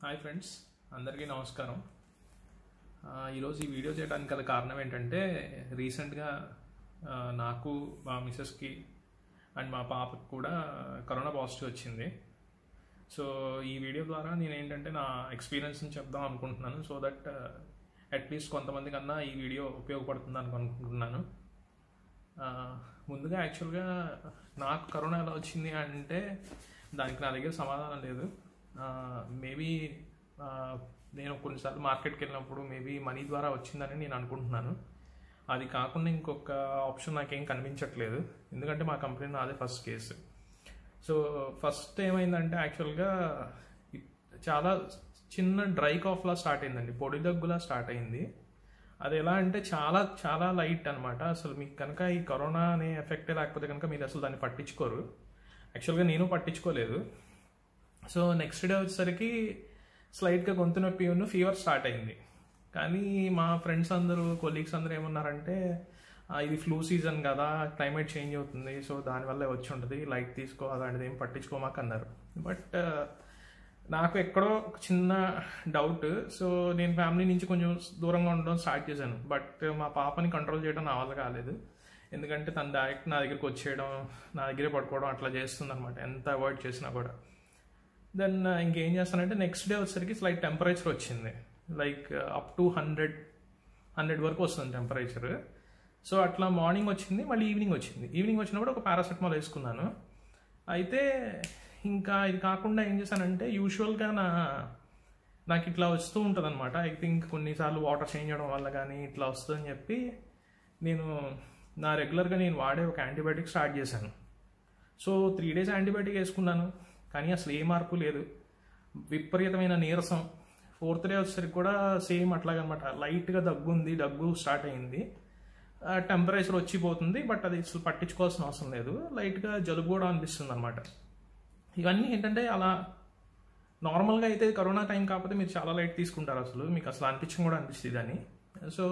hi friends అందరికీ నమస్కారం ఆ, ఈరోజు ఈ వీడియో చేయడానికి గల కారణం ఏంటంటే రీసెంట్గా ఆ, నాకు మా మిసెస్కి అండ్ మా పాపకి కూడా కరోనా పాజిటివ్ వచ్చింది సో ఈ వీడియో ద్వారా నేను ఏంటంటే నా ఎక్స్పీరియన్స్ని చెప్దాం అనుకుంటున్నాను సో దట్ అట్లీస్ట్ కొంతమంది కన్నా ఈ వీడియో ఉపయోగపడుతుంది అని అనుకుంటున్నాను ఆ, ముందుగా యాక్చువల్గా నాకు కరోనా ఎలా వచ్చింది అంటే దానికి నా దగ్గర సమాధానం లేదు మేబీ నేను కొన్నిసార్లు మార్కెట్కి వెళ్ళినప్పుడు మేబీ మనీ ద్వారా వచ్చిందని నేను అనుకుంటున్నాను అది కాకుండా ఇంకొక ఆప్షన్ నాకేం కనిపించట్లేదు ఎందుకంటే మా కంపెనీ నాదే ఫస్ట్ కేసు సో ఫస్ట్ ఏమైందంటే యాక్చువల్గా ఇ- చాలా చిన్న డ్రై కాఫ్లా స్టార్ట్ అయిందండి పొడి దగ్గులా స్టార్ట్ అయింది అది ఎలా అంటే చాలా చాలా లైట్ అనమాట అసలు మీకు కనుక ఈ కరోనా అనే ఎఫెక్ట్ లేకపోతే కనుక మీరు అసలు దాన్ని పట్టించుకోరు యాక్చువల్గా నేను పట్టించుకోలేదు సో నెక్స్ట్ డే వచ్చేసరికి స్లైట్గా గొంతు నొప్పి ఉన్న ఫీవర్ స్టార్ట్ అయింది కానీ మా ఫ్రెండ్స్ అందరూ కొలీగ్స్ అందరూ ఏమన్నారంటే "ఆ, ఇది ఫ్లూ సీజన్ కదా క్లైమేట్ చేంజ్ అవుతుంది సో దానివల్ల వచ్చి ఉంటుంది లైట్ తీసుకో అలాంటిది ఏం పట్టించుకోమాక అన్నారు బట్ నాకు ఎక్కడో ఒక చిన్న డౌట్ సో నేను ఫ్యామిలీ నుంచి కొంచెం దూరంగా ఉండడం స్టార్ట్ చేశాను బట్ మా పాపని కంట్రోల్ చేయడం నా వల్ల కాలేదు ఎందుకంటే తన డైరెక్ట్ నా దగ్గరికి వచ్చేయడం నా దగ్గరే పడుకోవడం అట్లా చేస్తుంది అనమాట ఎంత అవాయిడ్ చేసినా కూడా దెన్ ఇంకేం చేస్తానంటే నెక్స్ట్ డే వచ్చేసరికి స్లైట్ టెంపరేచర్ వచ్చింది like up to hundred hundred వరకు వస్తుంది టెంపరేచర్ సో అట్లా మార్నింగ్ వచ్చింది మళ్ళీ ఈవినింగ్ వచ్చింది ఈవినింగ్ వచ్చినప్పుడు ఒక పారాసెటమాల్ వేసుకున్నాను అయితే ఇంకా ఇది కాకుండా ఏం చేశానంటే యూజువల్గా నా నాకు ఇట్లా వస్తూ ఉంటుంది అనమాట ఐ థింక్ కొన్నిసార్లు వాటర్ చేంజ్ చేయడం వల్ల కానీ ఇట్లా వస్తుందని చెప్పి నేను నా రెగ్యులర్గా నేను వాడే ఒక యాంటీబయాటిక్ స్టార్ట్ చేశాను సో త్రీ డేస్ యాంటీబయాటిక్ వేసుకున్నాను కానీ అసలు ఏ మార్పు లేదు విపరీతమైన నీరసం ఫోర్త్ డే వచ్చేసరికి కూడా సేమ్ అట్లాగనమాట లైట్గా దగ్గు ఉంది దగ్గు స్టార్ట్ అయింది టెంపరేచర్ వచ్చిపోతుంది బట్ అది అసలు పట్టించుకోవాల్సిన అవసరం లేదు లైట్గా జలుబు కూడా అనిపిస్తుంది అనమాట ఇవన్నీ ఏంటంటే అలా నార్మల్గా అయితే కరోనా టైం కాకపోతే మీరు చాలా లైట్ తీసుకుంటారు అసలు మీకు అసలు అనిపించడం కూడా అనిపిస్తుంది అని సో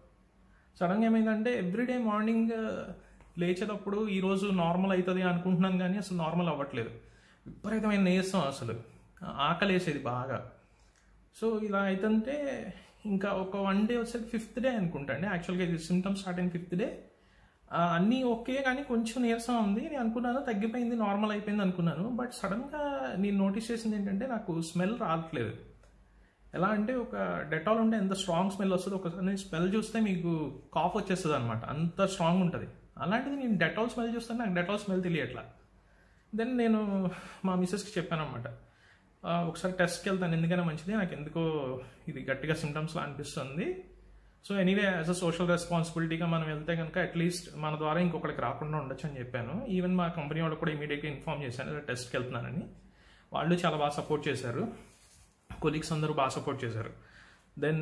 సడన్గా ఏమైందంటే ఎవ్రీడే మార్నింగ్ లేచేటప్పుడు ఈరోజు నార్మల్ అవుతుంది అనుకుంటున్నాను కానీ అసలు నార్మల్ అవ్వట్లేదు విపరీతమైన నీరసం అసలు ఆకలేసేది బాగా సో ఇలా అవుతుంటే ఇంకా ఒక వన్ డే వచ్చేసరికి ఫిఫ్త్ డే అనుకుంటా అండి యాక్చువల్గా ఇది సిమ్టమ్స్ స్టార్ట్ అయిన ఫిఫ్త్ డే అన్నీ ఓకే కానీ కొంచెం నీరసం ఉంది నేను అనుకున్నాను తగ్గిపోయింది నార్మల్ అయిపోయింది అనుకున్నాను బట్ సడన్గా నేను నోటీస్ చేసింది ఏంటంటే నాకు స్మెల్ రావట్లేదు ఎలా అంటే ఒక డెటాల్ ఉంటే ఎంత స్ట్రాంగ్ స్మెల్ వస్తుందో ఒకసారి స్మెల్ చూస్తే మీకు కాఫ్ వచ్చేస్తుంది అనమాట అంత స్ట్రాంగ్ ఉంటుంది అలాంటిది నేను డెటాల్ స్మెల్ చూస్తే నాకు డెటాల్ స్మెల్ తెలియట్లా దెన్ నేను మా మిస్సెస్కి చెప్పాను అనమాట ఒకసారి టెస్ట్కి వెళ్తాను ఎందుకైనా మంచిది నాకు ఎందుకో ఇది గట్టిగా సిమ్టమ్స్లా అనిపిస్తుంది so anyway as a social రెస్పాన్సిబిలిటీగా మనం వెళ్తే కనుక అట్లీస్ట్ మన ద్వారా ఇంకొకరికి రాకుండా ఉండొచ్చు అని చెప్పాను ఈవెన్ మా కంపెనీ వాళ్ళు కూడా ఇమీడియట్గా ఇన్ఫామ్ చేశాను ఇలా టెస్ట్కి వెళ్తున్నానని వాళ్ళు చాలా బాగా సపోర్ట్ చేశారు కొలీగ్స్ అందరూ బాగా సపోర్ట్ చేశారు దెన్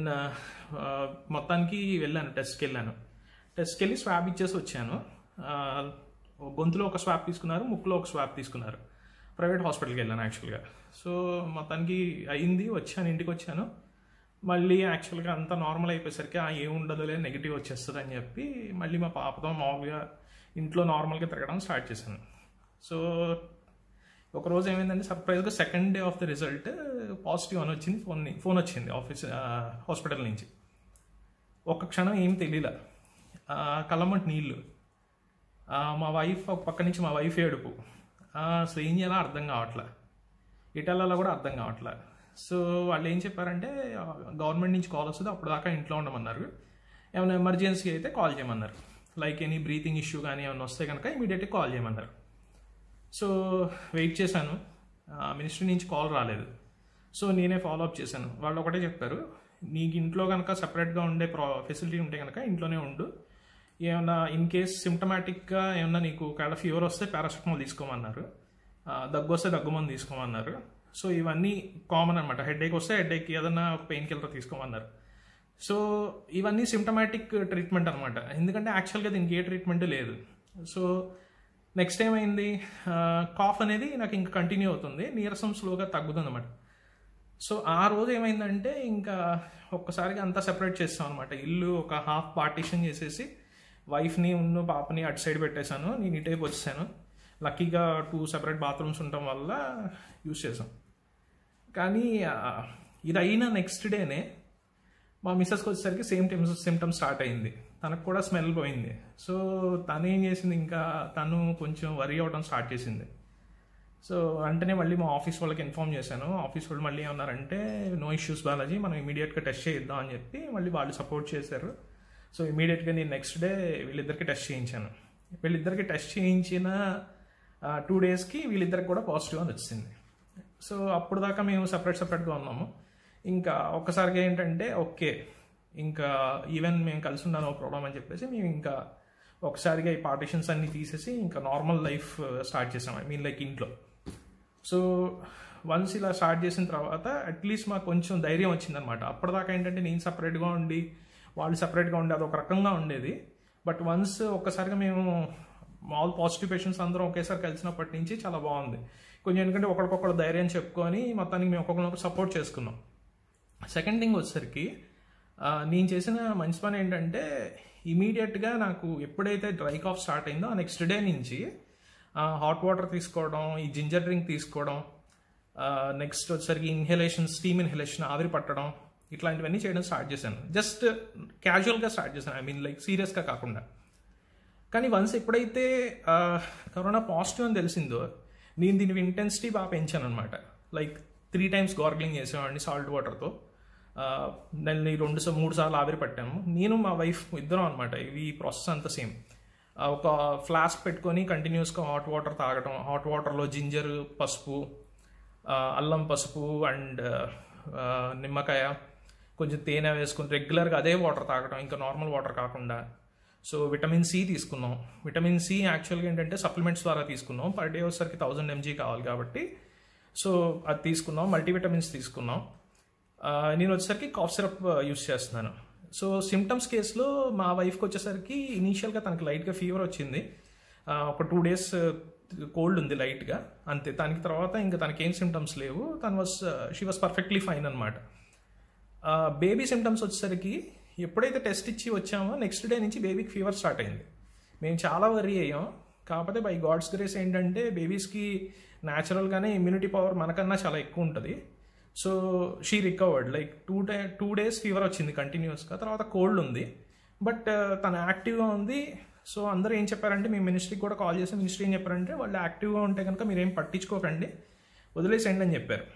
మొత్తానికి వెళ్ళాను టెస్ట్కి వెళ్ళాను టెస్ట్కి వెళ్ళి స్వాబ్ ఇచ్చేసి వచ్చాను ఆ, గొంతులో ఒక స్వాబ్ తీసుకున్నారు ముక్కులో ఒక స్వాబ్ తీసుకున్నారు ప్రైవేట్ హాస్పిటల్కి వెళ్ళాను యాక్చువల్గా సో మొత్తానికి అయింది వచ్చాను ఇంటికి వచ్చాను మళ్ళీ యాక్చువల్గా అంతా నార్మల్ అయిపోయేసరికి ఆ ఏం ఉండదులే నెగిటివ్ వచ్చేస్తుంది అని చెప్పి మళ్ళీ మా పాపతో మామూలుగా ఇంట్లో నార్మల్గా తిరగడం స్టార్ట్ చేశాను సో ఒక రోజు ఏమైందంటే సర్ప్రైజ్గా second day of the result positive అని వచ్చింది ఫోన్ ఫోన్ వచ్చింది ఆఫీస్ హాస్పిటల్ నుంచి ఒక్క క్షణం ఏం తెలియలే ఆ, కళ్ళమంటి నీళ్ళు ఆ, మా వైఫ్ ఒక పక్క నుంచి మా వైఫ్ ఏడుపు ఆ, అసలు ఏం చేయాలో అర్థం కావట్లే ఇటలలో కూడా అర్థం కావట్లే సో వాళ్ళు ఏం చెప్పారంటే గవర్నమెంట్ నుంచి కాల్ వస్తుంది అప్పుడు దాకా ఇంట్లో ఉండమన్నారు ఏమైనా ఎమర్జెన్సీ అయితే కాల్ చేయమన్నారు లైక్ ఎనీ బ్రీతింగ్ ఇష్యూ కానీ ఏమైనా వస్తే కనుక ఇమీడియట్గా కాల్ చేయమన్నారు సో వెయిట్ చేశాను మినిస్ట్రీ నుంచి కాల్ రాలేదు సో నేనే ఫాలో అప్ చేశాను వాళ్ళు ఒకటే చెప్పారు నీకు ఇంట్లో కనుక సపరేట్గా ఉండే ప్రా ఫెసిలిటీ ఉంటే కనుక ఇంట్లోనే ఉండు ఏమన్నా ఇన్ కేస్ సిమ్టమాటిక్గా ఏమన్నా నీకు ఒకవేళ ఫీవర్ వస్తే పారాసిటమాల్ తీసుకోమన్నారు ఆ, దగ్గు వస్తే దగ్గు మందు తీసుకోమన్నారు సో ఇవన్నీ కామన్ అనమాట హెడేక్ వస్తే హెడేక్ ఏదన్నా ఒక పెయిన్ కిల్లర్ తీసుకోమన్నారు సో ఇవన్నీ సిమ్టమాటిక్ ట్రీట్మెంట్ అనమాట ఎందుకంటే యాక్చువల్గా దీనికి ఏ ట్రీట్మెంట్ లేదు సో నెక్స్ట్ ఏమైంది కాఫ్ అనేది నాకు ఇంకా కంటిన్యూ అవుతుంది నీరసం స్లోగా తగ్గుతుంది అనమాట సో ఆ రోజు ఏమైందంటే ఇంకా ఒక్కసారిగా అంతా సెపరేట్ చేస్తాం అనమాట ఇల్లు ఒక హాఫ్ పార్టీషన్ చేసేసి వైఫ్ని ఉన్న పాపని అటు సైడ్ పెట్టేశాను నేను ఇటైపు వచ్చేసాను లక్కీగా టూ సెపరేట్ బాత్రూమ్స్ ఉండటం వల్ల యూస్ చేసాం కానీ ఆ, ఇది అయిన నెక్స్ట్ డేనే మా మిస్సెస్కి వచ్చేసరికి సేమ్ టైమ్స్ సిమ్టమ్స్ స్టార్ట్ అయింది తనకు కూడా స్మెల్ పోయింది సో తను ఏం చేసింది ఇంకా తను కొంచెం వరి అవ్వడం స్టార్ట్ చేసింది సో వెంటనే మళ్ళీ మా ఆఫీస్ వాళ్ళకి ఇన్ఫామ్ చేశాను ఆఫీస్ వాళ్ళు మళ్ళీ ఏమన్నారంటే నో ఇష్యూస్ బాలాజీ మనం ఇమీడియట్గా టెస్ట్ చేయిద్దాం అని చెప్పి మళ్ళీ వాళ్ళు సపోర్ట్ చేశారు సో ఇమీడియట్గా నేను నెక్స్ట్ డే వీళ్ళిద్దరికి టెస్ట్ చేయించాను వీళ్ళిద్దరికి టెస్ట్ చేయించిన టూ డేస్కి వీళ్ళిద్దరికి కూడా పాజిటివ్ అని వచ్చింది సో అప్పుడు దాకా మేము సపరేట్ సపరేట్గా ఉన్నాము ఇంకా ఒక్కసారిగా ఏంటంటే ఓకే ఇంకా ఈవెన్ మేము కలిసి ఉన్నాను ప్రాబ్లం అని చెప్పేసి మేము ఇంకా ఒకసారిగా ఈ పార్టిషన్స్ అన్ని తీసేసి ఇంకా నార్మల్ లైఫ్ స్టార్ట్ చేసాం ఐ మీన్ లైక్ ఇంట్లో సో వన్స్ ఇలా స్టార్ట్ చేసిన తర్వాత అట్లీస్ట్ మాకు కొంచెం ధైర్యం వచ్చిందనమాట అప్పటిదాకా ఏంటంటే నేను సపరేట్గా ఉండి వాళ్ళు సపరేట్గా ఉండి అది ఒక రకంగా ఉండేది బట్ వన్స్ ఒక్కసారిగా మేము ఆల్ పాజిటివ్ పేషెంట్స్ అందరం ఒకేసారి కలిసినప్పటి నుంచి చాలా బాగుంది కొంచెం ఎందుకంటే ఒకరికొకరు ధైర్యం చెప్పుకొని మొత్తానికి మేము ఒక్కొక్కరినొకరు సపోర్ట్ చేసుకున్నాం సెకండ్ థింగ్ వచ్చేసరికి ఆ, నేను చేసిన మంచి పని ఏంటంటే ఇమీడియట్గా నాకు ఎప్పుడైతే డ్రై కాఫ్ స్టార్ట్ అయిందో ఆ నెక్స్ట్ డే నుంచి హాట్ వాటర్ తీసుకోవడం ఈ జింజర్ డ్రింక్ తీసుకోవడం నెక్స్ట్ వచ్చేసరికి ఇన్హలేషన్ స్టీమ్ ఇన్హలేషన్ ఆవిరి పట్టడం ఇట్లాంటివన్నీ చేయడం స్టార్ట్ చేశాను జస్ట్ క్యాజువల్గా స్టార్ట్ చేశాను ఐ మీన్ లైక్ సీరియస్గా కాకుండా కానీ వన్స్ ఎప్పుడైతే ఆ, కరోనా పాజిటివ్ అని తెలిసిందో నేను దీని ఇంటెన్సిటీ బాగా పెంచాను అనమాట లైక్ త్రీ టైమ్స్ గార్గ్లింగ్ చేసేవాడిని సాల్ట్ వాటర్తో నెలని రెండు సా- మూడు సార్లు ఆవిరి పట్టాము నేను మా వైఫ్ ఇద్దరం అనమాట ఇవి ప్రాసెస్ అంతా సేమ్ ఒక ఫ్లాస్క్ పెట్టుకొని కంటిన్యూస్గా హాట్ వాటర్ తాగటం హాట్ వాటర్లో జింజర్ పసుపు ఆ, అల్లం పసుపు అండ్ నిమ్మకాయ కొంచెం తేనె వేసుకుని రెగ్యులర్గా అదే వాటర్ తాగటం ఇంకా నార్మల్ వాటర్ కాకుండా సో విటమిన్ సి తీసుకున్నాం విటమిన్ సి యాక్చువల్గా ఏంటంటే సప్లిమెంట్స్ ద్వారా తీసుకున్నాం పర్ డే వచ్చేసరికి థౌజండ్ ఎంజీ కావాలి కాబట్టి సో అది తీసుకున్నాం మల్టీవిటమిన్స్ తీసుకున్నాం ఆ, నేను వచ్చేసరికి కాఫ్ సిరప్ యూస్ చేస్తున్నాను సో సిమ్టమ్స్ కేసులో మా వైఫ్కి వచ్చేసరికి ఇనీషియల్గా తనకి లైట్గా ఫీవర్ వచ్చింది ఆ, ఒక టూ డేస్ కోల్డ్ ఉంది లైట్గా అంతే దానికి తర్వాత ఇంకా తనకి ఏం సిమ్టమ్స్ లేవు తను was she was perfectly fine అనమాట బేబీ సిమ్టమ్స్ వచ్చేసరికి ఎప్పుడైతే టెస్ట్ ఇచ్చి వచ్చామో నెక్స్ట్ డే నుంచి బేబీకి ఫీవర్ స్టార్ట్ అయింది మేము చాలా వరీ అయ్యాం కాకపోతే బై గాడ్స్ గ్రేస్ ఏంటంటే బేబీస్కి న్యాచురల్గానే ఇమ్యూనిటీ పవర్ మనకన్నా చాలా ఎక్కువ ఉంటుంది so she recovered like two day two days fever వచ్చింది కంటిన్యూస్గా తర్వాత కోల్డ్ ఉంది బట్ తను యాక్టివ్గా ఉంది సో అందరూ ఏం చెప్పారంటే మీ మినిస్ట్రీకి కూడా కాల్ చేసి మినిస్ట్రీ ఏం చెప్పారంటే వాళ్ళు యాక్టివ్గా ఉంటే కనుక మీరు ఏం పట్టించుకోకండి వదిలేసేయండి అని చెప్పారు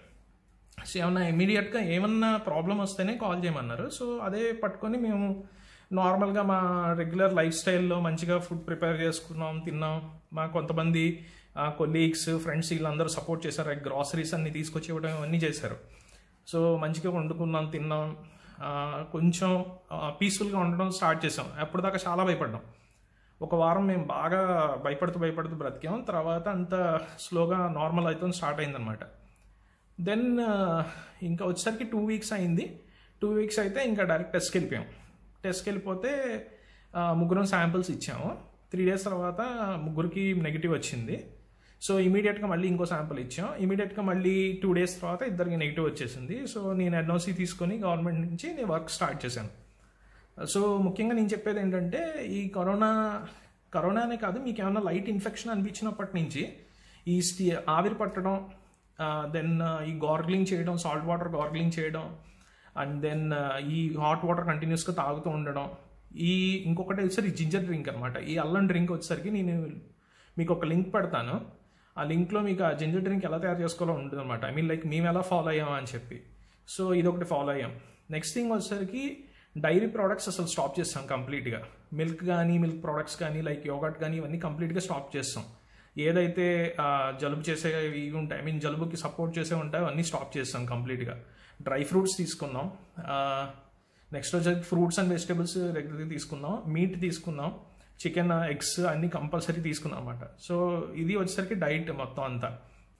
సో ఏమన్నా ఇమీడియట్గా ఏమన్నా ప్రాబ్లం వస్తేనే కాల్ చేయమన్నారు సో అదే పట్టుకొని మేము నార్మల్గా మా రెగ్యులర్ లైఫ్ స్టైల్లో మంచిగా ఫుడ్ ప్రిపేర్ చేసుకున్నాం తిన్నాం మా కొంతమంది కొలీగ్స్ ఫ్రెండ్స్ వీళ్ళందరూ సపోర్ట్ చేశారు గ్రాసరీస్ అన్ని తీసుకొచ్చి ఇవ్వడం అన్నీ చేశారు సో మంచిగా వండుకున్నాం తిన్నాం ఆ, కొంచెం పీస్ఫుల్గా ఉండడం స్టార్ట్ చేసాం అప్పటిదాకా చాలా భయపడ్డాం ఒక వారం మేము బాగా భయపడుతూ భయపడుతూ బ్రతికాం తర్వాత అంత స్లోగా నార్మల్ అవుతుంది స్టార్ట్ అయిందనమాట దెన్ ఇంకా వచ్చేసరికి టూ వీక్స్ అయింది టూ వీక్స్ అయితే ఇంకా డైరెక్ట్ టెస్ట్కి వెళ్ళిపోయాం టెస్ట్కి వెళ్ళిపోతే ఆ, ముగ్గురం శాంపిల్స్ ఇచ్చాము త్రీ డేస్ తర్వాత ముగ్గురికి నెగిటివ్ వచ్చింది సో ఇమీడియట్గా మళ్ళీ ఇంకో శాంపుల్ ఇచ్చాం ఇమీడియట్గా మళ్ళీ టూ డేస్ తర్వాత ఇద్దరికి నెగిటివ్ వచ్చేసింది సో నేను ఎన్ఓసి తీసుకొని గవర్నమెంట్ నుంచి నేను వర్క్ స్టార్ట్ చేశాను సో ముఖ్యంగా నేను చెప్పేది ఏంటంటే ఈ కరోనా కరోనానే కాదు మీకు ఏమైనా లైట్ ఇన్ఫెక్షన్ అనిపించినప్పటి నుంచి ఈ స్టీ ఆవిరి పట్టడం దెన్ ఈ గార్గ్లింగ్ చేయడం సాల్ట్ వాటర్ గార్గ్లింగ్ చేయడం అండ్ దెన్ ఈ హాట్ వాటర్ కంటిన్యూస్గా తాగుతూ ఉండడం ఈ ఇంకొకటి వచ్చేసరికి జింజర్ డ్రింక్ అనమాట ఈ అల్లం డ్రింక్ వచ్చేసరికి నేను మీకు ఒక లింక్ పెడతాను ఆ లింక్లో మీకు ఆ జింజర్ డ్రింక్ ఎలా తయారు చేసుకోవాలో ఉంటుంది అనమాట ఐ మీన్ లైక్ మేము ఎలా ఫాలో అయ్యాం అని చెప్పి సో ఇదొకటి ఫాలో అయ్యాం నెక్స్ట్ థింగ్ వచ్చేసరికి డైరీ ప్రోడక్ట్స్ అసలు స్టాప్ చేస్తాం కంప్లీట్గా మిల్క్ కానీ మిల్క్ ప్రోడక్ట్స్ కానీ లైక్ యోగట్ కానీ ఇవన్నీ కంప్లీట్గా స్టాప్ చేస్తాం ఏదైతే ఆ, జలుబు చేసే ఇవి ఉంటాయి ఐ మీన్ జలుబుకి సపోర్ట్ చేసే ఉంటాయో అన్నీ స్టాప్ చేస్తాం కంప్లీట్గా డ్రై ఫ్రూట్స్ తీసుకున్నాం నెక్స్ట్ వచ్చేసి ఫ్రూట్స్ అండ్ వెజిటేబుల్స్ రెగ్యులర్గా తీసుకున్నాం మీట్ తీసుకున్నాం చికెన్ ఎగ్స్ అన్నీ కంపల్సరీ తీసుకున్నాం అనమాట సో ఇది వచ్చేసరికి డైట్ మొత్తం అంతా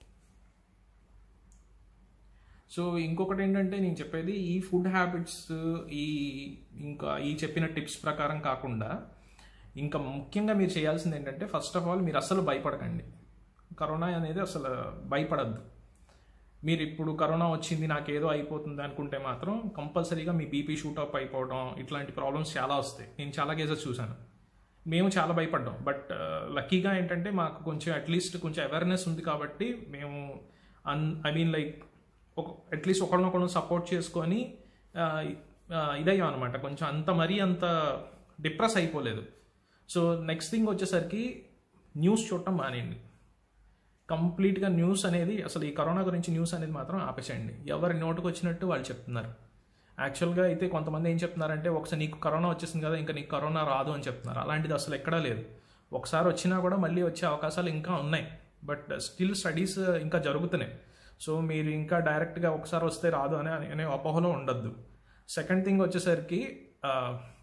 సో ఇంకొకటి ఏంటంటే నేను చెప్పేది ఈ ఫుడ్ హ్యాబిట్స్ ఈ ఇంకా ఈ చెప్పిన టిప్స్ ప్రకారం కాకుండా ఇంకా ముఖ్యంగా మీరు చేయాల్సింది ఏంటంటే ఫస్ట్ ఆఫ్ ఆల్ మీరు అసలు భయపడకండి కరోనా అనేది అసలు భయపడద్దు మీరు ఇప్పుడు కరోనా వచ్చింది నాకేదో అయిపోతుంది అనుకుంటే మాత్రం కంపల్సరీగా మీ బీపీ షూటప్ అయిపోవడం ఇట్లాంటి ప్రాబ్లమ్స్ చాలా వస్తాయి నేను చాలా కేసెస్ చూశాను మేము చాలా భయపడ్డాం బట్ లక్కీగా ఏంటంటే మాకు కొంచెం అట్లీస్ట్ కొంచెం అవేర్నెస్ ఉంది కాబట్టి మేము అన్ ఐ మీన్ లైక్ ఒక అట్లీస్ట్ ఒకరినొకరు సపోర్ట్ చేసుకొని ఆ, ఆ, ఇదయ్యాం అనమాట కొంచెం అంత మరీ అంత డిప్రెస్ అయిపోలేదు సో నెక్స్ట్ థింగ్ వచ్చేసరికి న్యూస్ చూడటం మానేయండి కంప్లీట్గా న్యూస్ అనేది అసలు ఈ కరోనా గురించి న్యూస్ అనేది మాత్రం ఆపేసేయండి ఎవరి నోటుకు వచ్చినట్టు వాళ్ళు చెప్తున్నారు యాక్చువల్గా అయితే కొంతమంది ఏం చెప్తున్నారంటే ఒకసారి నీకు కరోనా వచ్చేసింది కదా ఇంకా నీకు కరోనా రాదు అని చెప్తున్నారు అలాంటిది అసలు ఎక్కడా లేదు ఒకసారి వచ్చినా కూడా మళ్ళీ వచ్చే అవకాశాలు ఇంకా ఉన్నాయి బట్ స్టిల్ స్టడీస్ ఇంకా జరుగుతున్నాయి సో మీరు ఇంకా డైరెక్ట్గా ఒకసారి వస్తే రాదు అనే అనే అపోహలో ఉండద్దు సెకండ్ థింగ్ వచ్చేసరికి ఆ,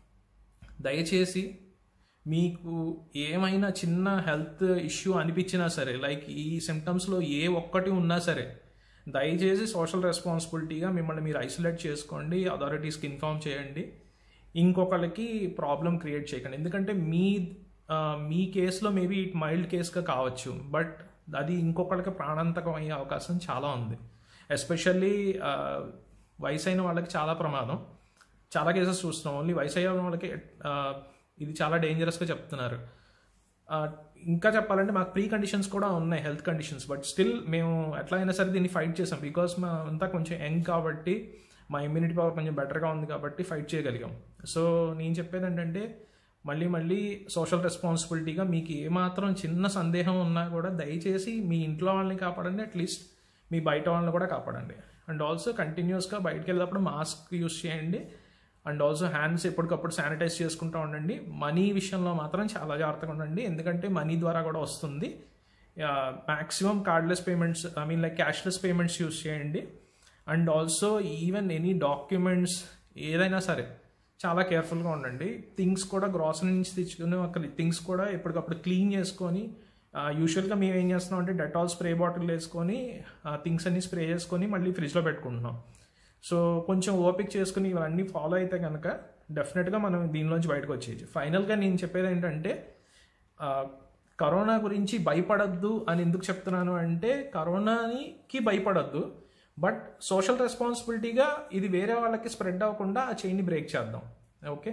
దయచేసి మీకు ఏమైనా చిన్న హెల్త్ ఇష్యూ అనిపించినా సరే లైక్ ఈ సిమ్టమ్స్లో ఏ ఒక్కటి ఉన్నా సరే దయచేసి సోషల్ రెస్పాన్సిబిలిటీగా మిమ్మల్ని మీరు ఐసోలేట్ చేసుకోండి అథారిటీస్కి ఇన్ఫామ్ చేయండి ఇంకొకరికి ప్రాబ్లం క్రియేట్ చేయకండి ఎందుకంటే మీ ఆ, మీ కేసులో మేబీ ఇట్ మైల్డ్ కేస్గా కావచ్చు బట్ అది ఇంకొకరికి ప్రాణాంతకం అయ్యే అవకాశం చాలా ఉంది ఎస్పెషల్లీ వయసు అయిన వాళ్ళకి చాలా ప్రమాదం చాలా కేసెస్ చూస్తున్నాం ఓన్లీ వయసు అయిన వాళ్ళకి ఆ, ఇది చాలా డేంజరస్గా చెప్తున్నారు ఆ, ఇంకా చెప్పాలంటే మాకు ప్రీ కండిషన్స్ కూడా ఉన్నాయి హెల్త్ కండిషన్స్ బట్ స్టిల్ మేము ఎట్లా అయినా సరే దీన్ని ఫైట్ చేసాం బికాస్ మా అంతా కొంచెం యంగ్ కాబట్టి మా ఇమ్యూనిటీ పవర్ కొంచెం బెటర్గా ఉంది కాబట్టి ఫైట్ చేయగలిగాం సో నేను చెప్పేది ఏంటంటే మళ్ళీ మళ్ళీ సోషల్ రెస్పాన్సిబిలిటీగా మీకు ఏమాత్రం చిన్న సందేహం ఉన్నా కూడా దయచేసి మీ ఇంట్లో వాళ్ళని కాపాడండి అట్లీస్ట్ మీ బయట వాళ్ళని కూడా కాపాడండి అండ్ ఆల్సో కంటిన్యూస్గా బయటకు వెళ్ళినప్పుడు మాస్క్ యూస్ చేయండి అండ్ ఆల్సో హ్యాండ్స్ ఎప్పటికప్పుడు శానిటైజ్ చేసుకుంటూ ఉండండి మనీ విషయంలో మాత్రం చాలా జాగ్రత్తగా ఉండండి ఎందుకంటే మనీ ద్వారా కూడా వస్తుంది maximum cardless payments I mean like cashless payments use చేయండి and also even any documents ఏదైనా సరే చాలా కేర్ఫుల్గా ఉండండి థింగ్స్ కూడా గ్రాసరీ నుంచి తెచ్చుకుని ఒక థింగ్స్ కూడా ఎప్పటికప్పుడు క్లీన్ చేసుకొని యూజువల్గా మేము ఏం చేస్తున్నాం అంటే డెటాల్ స్ప్రే బాటిల్ వేసుకొని థింగ్స్ అన్ని స్ప్రే చేసుకొని మళ్ళీ ఫ్రిడ్జ్లో పెట్టుకుంటున్నాం సో కొంచెం ఓపిక చేసుకుని ఇవన్నీ ఫాలో అయితే కనుక డెఫినెట్గా మనం దీనిలోంచి బయటకు వచ్చేయచ్చు ఫైనల్గా నేను చెప్పేది ఏంటంటే ఆ, కరోనా గురించి భయపడద్దు అని ఎందుకు చెప్తున్నాను అంటే కరోనాకి భయపడద్దు బట్ సోషల్ రెస్పాన్సిబిలిటీగా ఇది వేరే వాళ్ళకి స్ప్రెడ్ అవ్వకుండా ఆ చైన్ని బ్రేక్ చేద్దాం ఓకే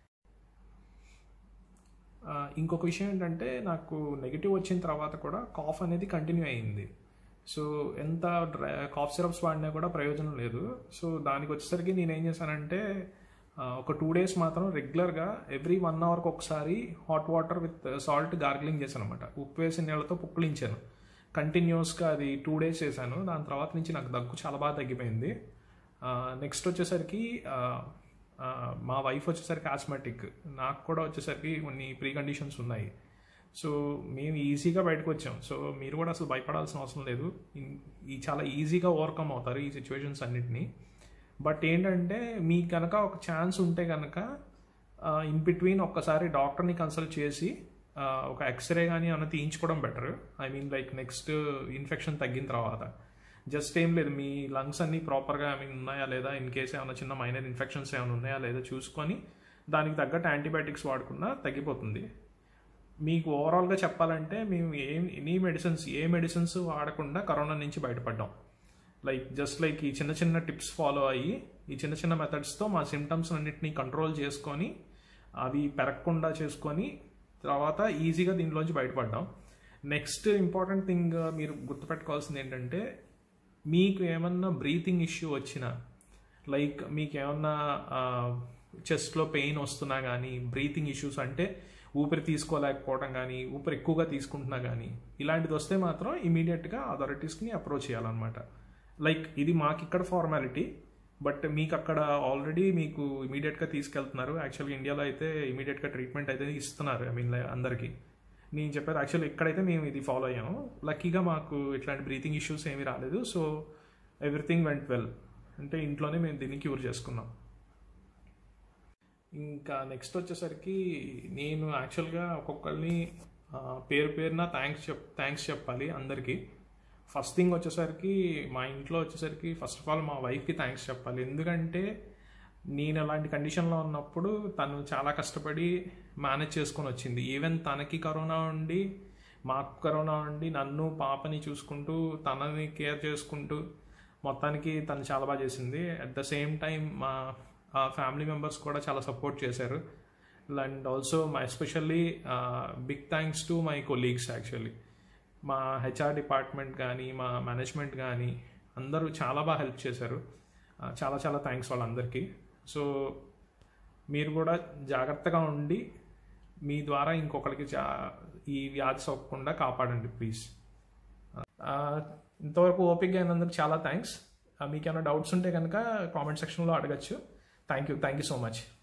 ఆ, ఇంకొక విషయం ఏంటంటే నాకు నెగిటివ్ వచ్చిన తర్వాత కూడా కాఫ్ అనేది కంటిన్యూ అయింది సో ఎంత డ్రై కాఫ్ సిరప్స్ వాడినా కూడా ప్రయోజనం లేదు సో దానికి వచ్చేసరికి నేను ఏం చేశానంటే ఆ, ఒక టూ డేస్ మాత్రం రెగ్యులర్గా ఎవ్రీ వన్ అవర్కి ఒకసారి hot water with salt gargling చేశాను అనమాట ఉప్పు వేసిన నీళ్ళతో పుక్కులించాను కంటిన్యూస్గా అది టూ డేస్ చేశాను దాని తర్వాత నుంచి నాకు దగ్గు చాలా బాగా తగ్గిపోయింది నెక్స్ట్ వచ్చేసరికి ఆ, ఆ, మా వైఫ్ వచ్చేసరికి ఆస్మాటిక్ నాకు కూడా వచ్చేసరికి కొన్ని ప్రీ కండిషన్స్ ఉన్నాయి సో మేము ఈజీగా బయటకు వచ్చాం సో మీరు కూడా అసలు భయపడాల్సిన అవసరం లేదు ఇన్- ఈ చాలా ఈజీగా ఓవర్కమ్ అవుతారు ఈ సిచ్యువేషన్స్ అన్నిటినీ బట్ ఏంటంటే మీకు కనుక ఒక ఛాన్స్ ఉంటే కనుక ఇన్ బిట్వీన్ ఒక్కసారి డాక్టర్ని కన్సల్ట్ చేసి ఆ, ఒక ఎక్స్రే కానీ ఏమైనా తీయించుకోవడం better I mean like next infection తగ్గిన తర్వాత జస్ట్ ఏం లేదు మీ లంగ్స్ అన్నీ ప్రాపర్గా ఐ మీన్ ఉన్నాయా లేదా ఇన్ కేస్ ఏమైనా చిన్న మైనర్ ఇన్ఫెక్షన్స్ ఏమైనా ఉన్నాయా లేదా చూసుకొని దానికి తగ్గట్టు యాంటీబయాటిక్స్ వాడుకున్నా తగ్గిపోతుంది మీకు ఓవరాల్గా చెప్పాలంటే మేము ఏం ఎనీ మెడిసిన్స్ ఏ మెడిసిన్స్ వాడకుండా కరోనా నుంచి బయటపడ్డాం లైక్ జస్ట్ లైక్ ఈ చిన్న చిన్న టిప్స్ ఫాలో అయ్యి ఈ చిన్న చిన్న మెథడ్స్తో మా సిమ్టమ్స్ అన్నిటిని కంట్రోల్ చేసుకొని అవి పెరగకుండా చేసుకొని తర్వాత ఈజీగా దీనిలోంచి బయటపడ్డాం నెక్స్ట్ ఇంపార్టెంట్ థింగ్ మీరు గుర్తుపెట్టుకోవాల్సింది ఏంటంటే మీకు ఏమన్నా బ్రీతింగ్ ఇష్యూ వచ్చినా లైక్ మీకు ఏమన్నా చెస్ట్లో పెయిన్ వస్తున్నా కానీ బ్రీతింగ్ ఇష్యూస్ అంటే ఊపిరి తీసుకోలేకపోవడం కానీ ఊపిరి ఎక్కువగా తీసుకుంటున్నా కానీ ఇలాంటిది వస్తే మాత్రం ఇమీడియట్గా అథారిటీస్ని అప్రోచ్ చేయాలన్నమాట లైక్ ఇది మాకు ఇక్కడ ఫార్మాలిటీ బట్ మీకు అక్కడ ఆల్రెడీ మీకు ఇమీడియట్గా తీసుకెళ్తున్నారు యాక్చువల్గా ఇండియాలో అయితే ఇమీడియట్గా ట్రీట్మెంట్ అయితే ఇస్తున్నారు ఐ మీన్ అందరికీ నేను చెప్పేది యాక్చువల్ ఎక్కడైతే మేము ఇది ఫాలో అయ్యామో లక్కీగా మాకు ఇట్లాంటి బ్రీతింగ్ ఇష్యూస్ ఏమీ రాలేదు సో ఎవ్రీథింగ్ వెంట్ వెల్ అంటే ఇంట్లోనే మేము దీన్ని క్యూర్ చేసుకున్నాం ఇంకా నెక్స్ట్ వచ్చేసరికి నేను యాక్చువల్గా ఒక్కొక్కరిని ఆ, పేరు పేరున థ్యాంక్స్ చెప్ థ్యాంక్స్ చెప్పాలి అందరికీ ఫస్ట్ థింగ్ వచ్చేసరికి మా ఇంట్లో వచ్చేసరికి ఫస్ట్ ఆఫ్ ఆల్ మా వైఫ్కి థ్యాంక్స్ చెప్పాలి ఎందుకంటే నేను అలాంటి కండిషన్లో ఉన్నప్పుడు తను చాలా కష్టపడి మేనేజ్ చేసుకొని వచ్చింది ఈవెన్ తనకి కరోనా ఉండి మాకు కరోనా ఉండి నన్ను పాపని చూసుకుంటూ తనని కేర్ చేసుకుంటూ మొత్తానికి తను చాలా బాగా చేసింది అట్ ద సేమ్ టైం మా ఫ్యామిలీ మెంబర్స్ కూడా చాలా సపోర్ట్ చేశారు and also my especially big thanks to my colleagues actually మా హెచ్ఆర్ డిపార్ట్మెంట్ కానీ మా మేనేజ్మెంట్ కానీ అందరూ చాలా బాగా హెల్ప్ చేశారు ఆ, చాలా చాలా థ్యాంక్స్ వాళ్ళందరికీ సో మీరు కూడా జాగ్రత్తగా ఉండి మీ ద్వారా ఇంకొకరికి జా ఈ వ్యాధి సోకకుండా కాపాడండి ప్లీజ్ ఇంతవరకు ఓపిక అయినందుకు చాలా థ్యాంక్స్ మీకు ఏమైనా డౌట్స్ ఉంటే కనుక కామెంట్ సెక్షన్లో అడగచ్చు thank you thank you so much